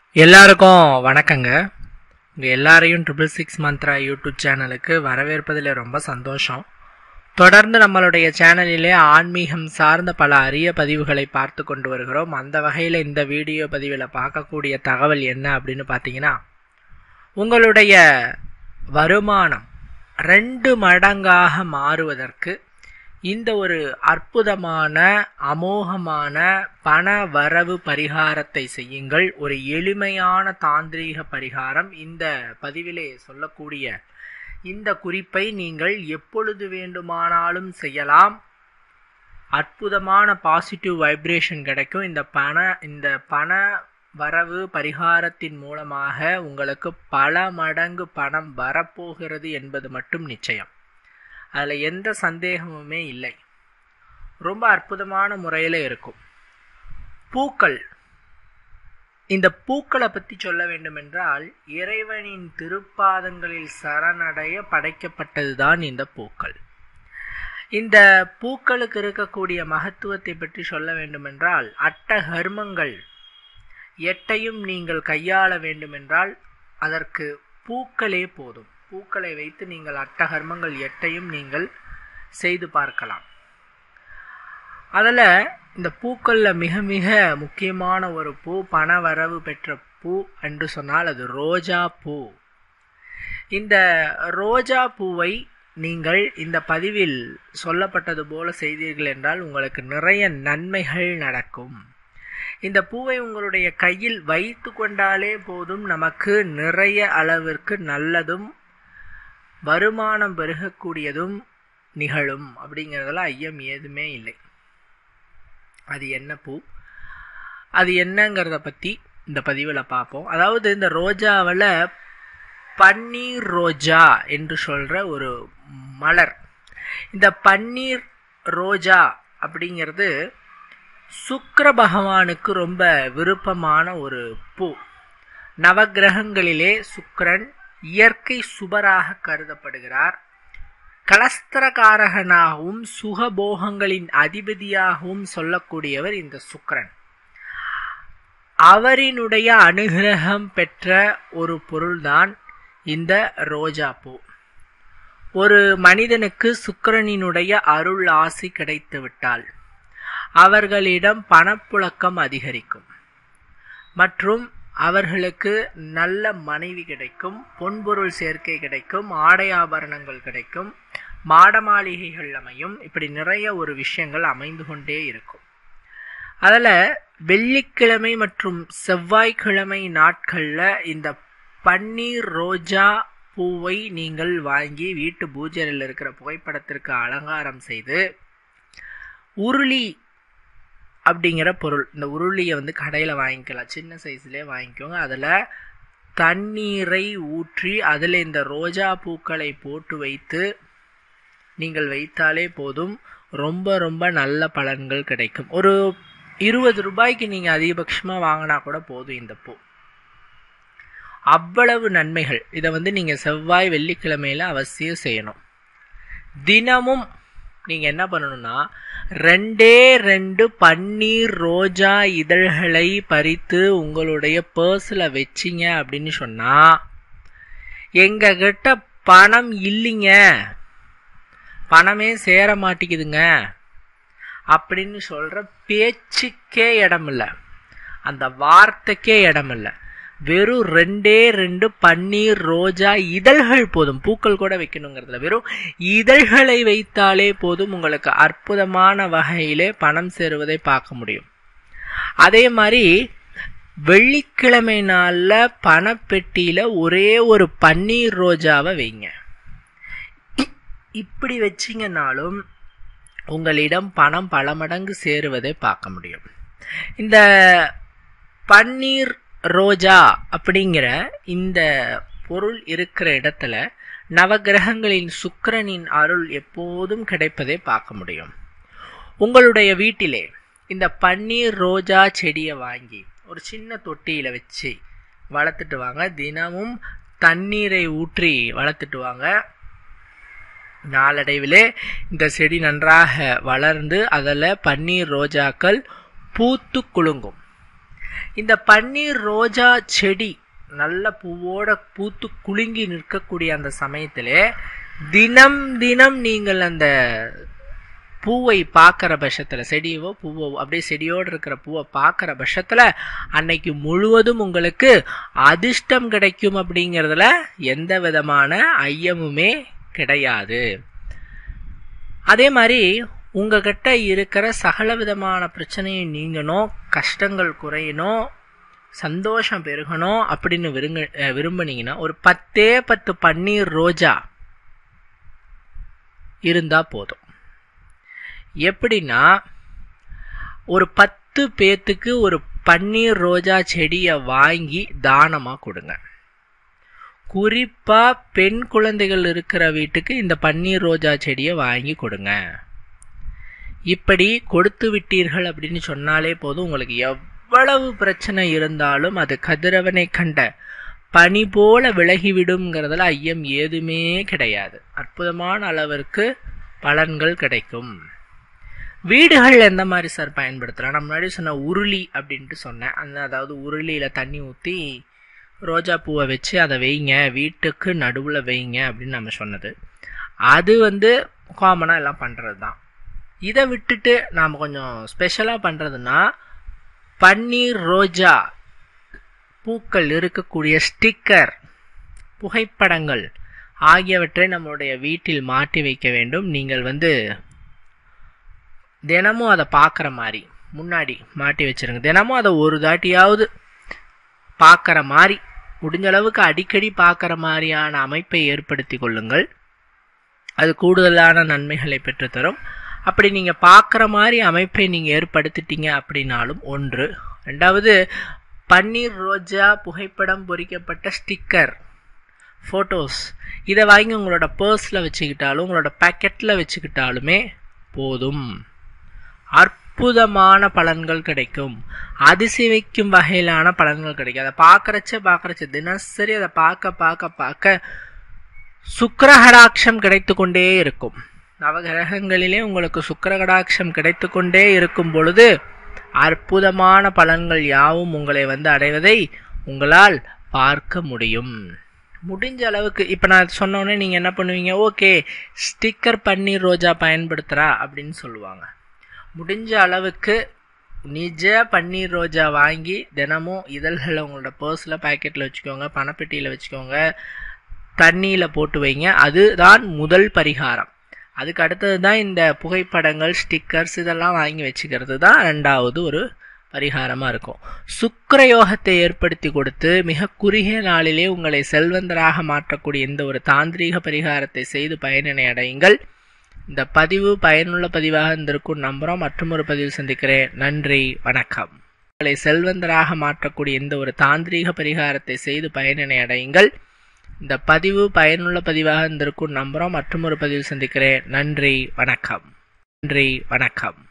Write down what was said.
எல்லாருக்கும் வணக்கங்க உங்கள் எல்லாரையும் ட்ரிபிள் சிக்ஸ் மந்த்ரா யூடியூப் சேனலுக்கு வரவேற்பதில் ரொம்ப சந்தோஷம் தொடர்ந்து நம்மளுடைய சேனலிலே ஆன்மீகம் சார்ந்த பல அரிய பதிவுகளை பார்த்து கொண்டு வருகிறோம் அந்த வகையில் இந்த வீடியோ பதிவில் பார்க்கக்கூடிய தகவல் என்ன அப்படின்னு பார்த்தீங்கன்னா உங்களுடைய வருமானம் ரெண்டு மடங்காக மாறுவதற்கு இந்த ஒரு அற்புதமான அமோகமான பண வரவு பரிகாரத்தை செய்யுங்கள் ஒரு எளிமையான தாந்திரீக பரிகாரம் இந்த பதிவிலே சொல்லக்கூடிய இந்த குறிப்பை நீங்கள் எப்பொழுது வேண்டுமானாலும் செய்யலாம் அற்புதமான பாசிட்டிவ் வைப்ரேஷன் கிடைக்கும் இந்த பண இந்த பண வரவு பரிகாரத்தின் மூலமாக உங்களுக்கு பல மடங்கு பணம் வரப்போகிறது என்பது மட்டும் நிச்சயம் அதில் எந்த சந்தேகமுமே இல்லை ரொம்ப அற்புதமான முறையில் இருக்கும் பூக்கள் இந்த பூக்களை பற்றி சொல்ல வேண்டுமென்றால் இறைவனின் திருப்பாதங்களில் சரணடைய படைக்கப்பட்டதுதான் இந்த பூக்கள் இந்த பூக்களுக்கு இருக்கக்கூடிய மகத்துவத்தை பற்றி சொல்ல வேண்டுமென்றால் அட்ட கர்மங்கள் எட்டையும் நீங்கள் கையாள வேண்டுமென்றால் அதற்கு பூக்களே போதும் பூக்களை வைத்து நீங்கள் அட்டகர்மங்கள் எட்டையும் நீங்கள் செய்து பார்க்கலாம் அதில் இந்த பூக்களில் மிக மிக முக்கியமான ஒரு பூ பண வரவு பெற்ற பூ என்று சொன்னால் அது ரோஜா பூ இந்த ரோஜா பூவை நீங்கள் இந்த பதிவில் சொல்லப்பட்டது போல செய்தீர்கள் என்றால் உங்களுக்கு நிறைய நன்மைகள் நடக்கும் இந்த பூவை உங்களுடைய கையில் வைத்து கொண்டாலே போதும் நமக்கு நிறைய அளவிற்கு நல்லதும் வருமானம் பெருகக்கூடியதும் நிகழும் அப்படிங்கிறதுல ஐயம் ஏதுமே இல்லை அது என்ன பூ அது என்னங்கிறத பற்றி இந்த பதிவில் பார்ப்போம் அதாவது இந்த ரோஜாவில் பன்னீர் ரோஜா என்று சொல்கிற ஒரு மலர் இந்த பன்னீர் ரோஜா அப்படிங்கிறது சுக்கர பகவானுக்கு ரொம்ப விருப்பமான ஒரு பூ நவகிரகங்களிலே சுக்கரன் இயற்கை சுபராக கருதப்படுகிறார் கலஸ்திரகாரகனாகவும் சுகபோகங்களின் அதிபதியாகவும் சொல்லக்கூடியவர் இந்த சுக்கரன் அவரினுடைய அனுகிரகம் பெற்ற ஒரு பொருள்தான் இந்த ரோஜா பூ ஒரு மனிதனுக்கு சுக்கரனினுடைய அருள் ஆசி கிடைத்து விட்டால் அவர்களிடம் பணப்புழக்கம் அதிகரிக்கும் மற்றும் அவர்களுக்கு நல்ல மனைவி கிடைக்கும் பொன்பொருள் சேர்க்கை கிடைக்கும் ஆடை ஆபரணங்கள் கிடைக்கும் மாட மாளிகைகள் அமையும் இப்படி நிறைய ஒரு விஷயங்கள் அமைந்து கொண்டே இருக்கும் அதில் வெள்ளிக்கிழமை மற்றும் செவ்வாய்க்கிழமை நாட்களில் இந்த பன்னீர் ரோஜா பூவை நீங்கள் வாங்கி வீட்டு பூஜையில் இருக்கிற புகைப்படத்திற்கு அலங்காரம் செய்து உருளி அப்படிங்கிற பொருள் இந்த உருளியை வந்து கடையில் வாங்கிக்கலாம் சின்ன சைஸ்லேயே வாங்கிக்கோங்க அதில் தண்ணீரை ஊற்றி அதில் இந்த ரோஜா பூக்களை போட்டு வைத்து நீங்கள் வைத்தாலே போதும் ரொம்ப ரொம்ப நல்ல பலன்கள் கிடைக்கும் ஒரு இருபது ரூபாய்க்கு நீங்கள் அதிகபட்சமாக வாங்கினா கூட போதும் இந்த பூ அவ்வளவு நன்மைகள் இதை வந்து நீங்கள் செவ்வாய் வெள்ளிக்கிழமையில் அவசியம் செய்யணும் தினமும் நீங்கள் என்ன பண்ணணும்னா ரெண்டே ரெண்டு பன்னீர் ரோஜா இதழ்களை பறித்து உங்களுடைய பர்ஸில் வச்சிங்க அப்படின்னு சொன்னால் எங்ககிட்ட பணம் இல்லைங்க பணமே சேர மாட்டேங்குதுங்க அப்படின்னு சொல்கிற பேச்சுக்கே இடம் இல்லை அந்த வார்த்தைக்கே இடம் இல்லை வெறும் ரெண்டே ரெண்டு பன்னீர் ரோஜா இதழ்கள் போதும் பூக்கள் கூட வைக்கணுங்கிறதுல வெறும் இதழ்களை வைத்தாலே போதும் உங்களுக்கு அற்புதமான வகையிலே பணம் சேருவதை பார்க்க முடியும் அதே மாதிரி வெள்ளிக்கிழமை நாளில் பணப்பெட்டியில் ஒரே ஒரு பன்னீர் ரோஜாவை வைங்க இப்படி வச்சிங்கனாலும் உங்களிடம் பணம் பல மடங்கு சேருவதை பார்க்க முடியும் இந்த பன்னீர் ரோஜா அப்படிங்கிற இந்த பொருள் இருக்கிற இடத்துல நவகிரகங்களின் சுக்கரனின் அருள் எப்போதும் கிடைப்பதை பார்க்க முடியும் உங்களுடைய வீட்டிலே இந்த பன்னீர் ரோஜா செடியை வாங்கி ஒரு சின்ன தொட்டியில் வச்சு வளர்த்துட்டு வாங்க தினமும் தண்ணீரை ஊற்றி வளர்த்துட்டு வாங்க நாளடைவிலே இந்த செடி நன்றாக வளர்ந்து அதில் பன்னீர் ரோஜாக்கள் பூத்து குலுங்கும் இந்த பன்னீர் ரோஜா செடி நல்ல பூவோட பூத்து குலுங்கி நிற்கக்கூடிய அந்த சமயத்திலே தினம் தினம் நீங்கள் அந்த பூவை பார்க்குற பட்சத்தில் செடியவோ பூவோ அப்படியே செடியோடு இருக்கிற பூவை பார்க்குற பட்சத்தில் அன்னைக்கு முழுவதும் உங்களுக்கு அதிர்ஷ்டம் கிடைக்கும் அப்படிங்கிறதுல எந்த விதமான ஐயமுமே கிடையாது அதே மாதிரி உங்ககிட்ட இருக்கிற சகல விதமான பிரச்சனையும் நீங்கணும் கஷ்டங்கள் குறையணும் சந்தோஷம் பெருகணும் அப்படின்னு விருங்க விரும்பினீங்கன்னா ஒரு பத்தே பத்து பன்னீர் ரோஜா இருந்தா போதும் எப்படின்னா ஒரு பத்து பேத்துக்கு ஒரு பன்னீர் ரோஜா செடியை வாங்கி தானமா கொடுங்க குறிப்பா பெண் குழந்தைகள் இருக்கிற வீட்டுக்கு இந்த பன்னீர் ரோஜா செடியை வாங்கி கொடுங்க இப்படி கொடுத்து விட்டீர்கள் அப்படின்னு சொன்னாலே போதும் உங்களுக்கு எவ்வளவு பிரச்சனை இருந்தாலும் அது கதிரவனை கண்ட பனி போல விலகிவிடுங்கிறதுல ஐயம் ஏதுமே கிடையாது அற்புதமான அளவிற்கு பலன்கள் கிடைக்கும் வீடுகள் எந்த மாதிரி சார் பயன்படுத்தலாம் நான் முன்னாடி சொன்ன உருளி அப்படின்ட்டு சொன்னேன் அந்த அதாவது உருளியில் தண்ணி ஊற்றி ரோஜா பூவை வச்சு அதை வைங்க வீட்டுக்கு நடுவில் வைங்க அப்படின்னு நம்ம சொன்னது அது வந்து காமனாக எல்லாம் பண்ணுறது தான் இதை விட்டுட்டு நாம் கொஞ்சம் ஸ்பெஷலாக பண்ணுறதுன்னா பன்னீர் ரோஜா பூக்கள் இருக்கக்கூடிய ஸ்டிக்கர் புகைப்படங்கள் ஆகியவற்றை நம்மளுடைய வீட்டில் மாட்டி வைக்க வேண்டும் நீங்கள் வந்து தினமும் அதை பார்க்குற மாதிரி முன்னாடி மாட்டி வச்சிருங்க தினமும் அதை ஒரு தாட்டியாவது பார்க்குற மாதிரி முடிஞ்ச அளவுக்கு அடிக்கடி பார்க்குற மாதிரியான அமைப்பை ஏற்படுத்தி கொள்ளுங்கள் அது கூடுதலான நன்மைகளை பெற்றுத்தரும் அப்படி நீங்கள் பார்க்குற மாதிரி அமைப்பை நீங்கள் ஏற்படுத்திட்டீங்க அப்படின்னாலும் ஒன்று ரெண்டாவது பன்னீர் ரோஜா புகைப்படம் பொறிக்கப்பட்ட ஸ்டிக்கர் ஃபோட்டோஸ் இதை வாங்கி உங்களோட பர்ஸில் வச்சுக்கிட்டாலும் உங்களோட பேக்கெட்டில் வச்சுக்கிட்டாலுமே போதும் அற்புதமான பலன்கள் கிடைக்கும் அதிசயிக்கும் வகையிலான பலன்கள் கிடைக்கும் அதை பார்க்கறச்ச பார்க்கறச்ச தினசரி அதை பார்க்க பார்க்க பார்க்க சுக்கரகடாட்சம் கிடைத்து கொண்டே இருக்கும் நவகிரகங்களிலே உங்களுக்கு சுக்கரகடாட்சம் கிடைத்து கொண்டே இருக்கும் பொழுது அற்புதமான பலன்கள் யாவும் உங்களை வந்து அடைவதை உங்களால் பார்க்க முடியும் முடிஞ்ச அளவுக்கு இப்போ நான் சொன்னோடனே நீங்கள் என்ன பண்ணுவீங்க ஓகே ஸ்டிக்கர் பன்னீர் ரோஜா பயன்படுத்துகிறா அப்படின்னு சொல்லுவாங்க முடிஞ்ச அளவுக்கு நிஜ பன்னீர் ரோஜா வாங்கி தினமும் இதழ்களை உங்களோட பர்ஸில் பேக்கெட்டில் வச்சுக்கோங்க பணப்பெட்டியில் வச்சுக்கோங்க தண்ணியில் போட்டு வைங்க அதுதான் முதல் பரிகாரம் அதுக்கு அடுத்தது தான் இந்த புகைப்படங்கள் ஸ்டிக்கர்ஸ் இதெல்லாம் வாங்கி வச்சுக்கிறது தான் ரெண்டாவது ஒரு பரிகாரமாக இருக்கும் சுக்கர யோகத்தை ஏற்படுத்தி கொடுத்து மிக குறுகிய நாளிலே உங்களை செல்வந்தராக மாற்றக்கூடிய இந்த ஒரு தாந்திரீக பரிகாரத்தை செய்து பயனினை அடையுங்கள் இந்த பதிவு பயனுள்ள பதிவாக இருந்திருக்கும் நம்புகிறோம் மற்றும் ஒரு பதிவில் சந்திக்கிறேன் நன்றி வணக்கம் உங்களை செல்வந்தராக மாற்றக்கூடிய இந்த ஒரு தாந்திரீக பரிகாரத்தை செய்து பயனினை அடையுங்கள் இந்த பதிவு பயனுள்ள பதிவாக இருந்திருக்கும் நம்புகிறோம் மற்றும் ஒரு பதிவில் சந்திக்கிறேன் நன்றி வணக்கம் நன்றி வணக்கம்